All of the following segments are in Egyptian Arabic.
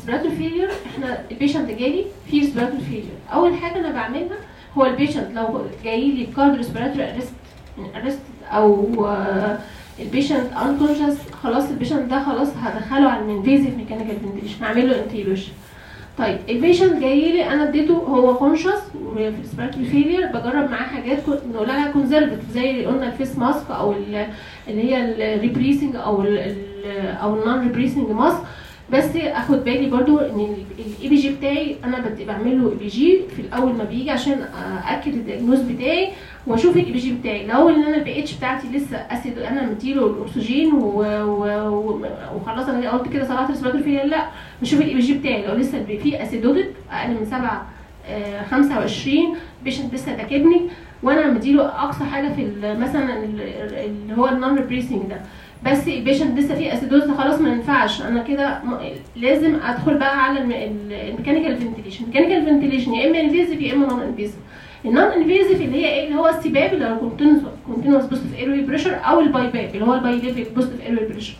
الريسبيراتوري فيلير احنا البيشنت جالي في ريسبيراتوري فيلير اول حاجه انا بعملها هو البيشنت لو جاي لي بكارد ريسبيراتوري ارست ارست او البيشنت انكونشس خلاص البيشنت ده خلاص هدخله على الانفيزيف ميكانيكال فنتيليشن هعمل له انتيبيوشن طيب البيشنت جاي لي انا اديته هو كونشس في الريسبيراتوري فيلير بجرب معاه حاجات كو- بنقول لها كونزرفتيف زي اللي قلنا الفيس ماسك او ال- اللي هي الريبريسنج او ال ال- او النون ريبريسنج ماسك بس اخد بالي برضو ان الاي بي جي بتاعي انا بدي بعمل له اي بي جي في الاول ما بيجي عشان ااكد الدياجنوز بتاعي واشوف الاي بي جي بتاعي لو ان انا البي اتش بتاعتي لسه اسيد انا مديله الاكسجين و- و- و- وخلاص انا قلت كده صلاه الريسبيراتوري فيلير لا بشوف الاي بي جي بتاعي لو لسه في اسيدوتك اقل من 7 25 بيشنت لسه تاكبني وانا مديله اقصى حاجه في ال- مثلا ال- اللي هو النون ريبريسنج ده بس البيشنت لسه فيه اسيدوز خلاص ما ينفعش انا كده م- لازم ادخل بقى على الميكانيكال فنتيليشن الميكانيكال فنتيليشن يا اما انفيزيف يا اما نون انفيزيف النون انفيزيف اللي هي ايه اللي هو السباب اللي هو كونتينوس بوستيف ايروي بريشر او الباي باب اللي هو الباي ليفل بوستيف ايروي بريشر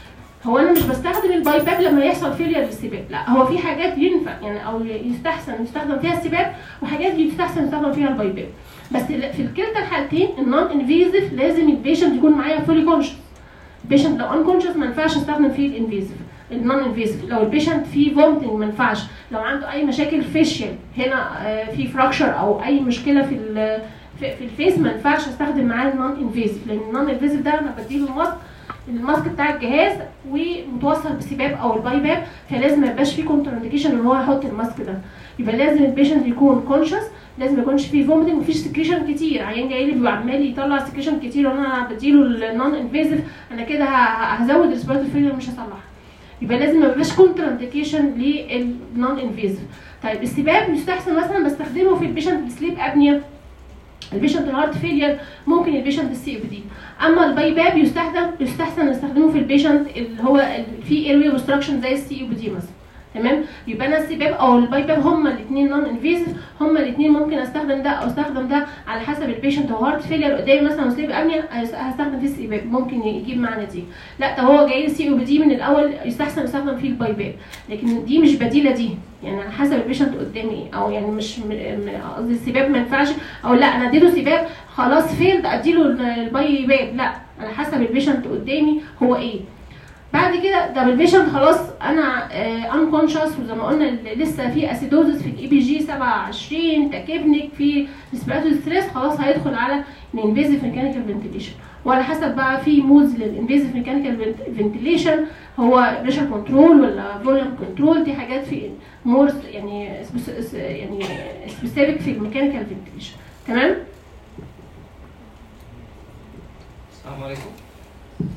هو انا مش بستخدم الباي باب لما يحصل فيلير للسباب لا هو في حاجات ينفع يعني او يستحسن يستخدم فيها السباب وحاجات يستحسن يستخدم فيها الباي باب بس في كلتا الحالتين النون انفيزيف لازم البيشنت يكون معايا فولي كونشس البيشنت لو انكونشس ما ينفعش استخدم فيه الانفيزيف النون انفيزيف لو البيشنت فيه فومتنج ما ينفعش لو عنده اي مشاكل فيشيال هنا آه، في فراكشر او اي مشكله في ال- في في الفيس ما ينفعش استخدم معاه النون انفيزيف لان النون انفيزيف ده انا بديله الماسك الماسك بتاع الجهاز ومتوصل بسباب او الباي باب فلازم ما يبقاش فيه كونتر انديكيشن ان هو يحط الماسك ده يبقى لازم البيشنت يكون كونشس لازم ما يكونش فيه فوميتنج مفيش سكريشن كتير عيان جاي لي بيبقى عمال يطلع سكريشن كتير وانا بديله النون انفيزيف انا كده ه- هزود الريسبيراتوري فيلير مش هصلحها يبقى لازم ما يبقاش كونتر انديكيشن للنون انفيزيف طيب السباب يستحسن مثلا بستخدمه في البيشنت بسليب ابنيا البيشنت الهارت فيلير ممكن البيشنت السي او دي اما الباي باب يستخدم يستحسن نستخدمه في البيشنت اللي هو ال- في ايروي اوبستراكشن زي السي او دي مثلا تمام يبقى انا السباب او الباي باب هما الاثنين نون انفيزيف هما الاثنين ممكن استخدم ده او استخدم ده على حسب البيشنت هو هارت فيلير قدامي مثلا وسليب ابنيا هستخدم فيه السي باب ممكن يجيب معانا دي لا طب هو جاي سي او دي من الاول يستحسن يستخدم فيه الباي باب لكن دي مش بديله دي يعني على حسب البيشنت قدامي ايه او يعني مش م- م- قصدي السباب ما ينفعش او لا انا اديله سباب خلاص فيلد اديله الباي باب لا على حسب البيشنت قدامي هو ايه بعد كده ده البيشنت خلاص انا انكونشس وزي ما قلنا ال- لسه في اسيدوزس في الاي بي جي 27 تكبنك في ريسبيراتوري ستريس خلاص هيدخل على الانفيزيف ميكانيكال فنتيليشن وعلى حسب بقى في مودز للانفيزيف ميكانيكال فنتيليشن هو بريشر كنترول ولا فوليوم كنترول دي حاجات في مور يعني سبيس- يعني سبيسيفيك في الميكانيكال فنتيليشن تمام السلام عليكم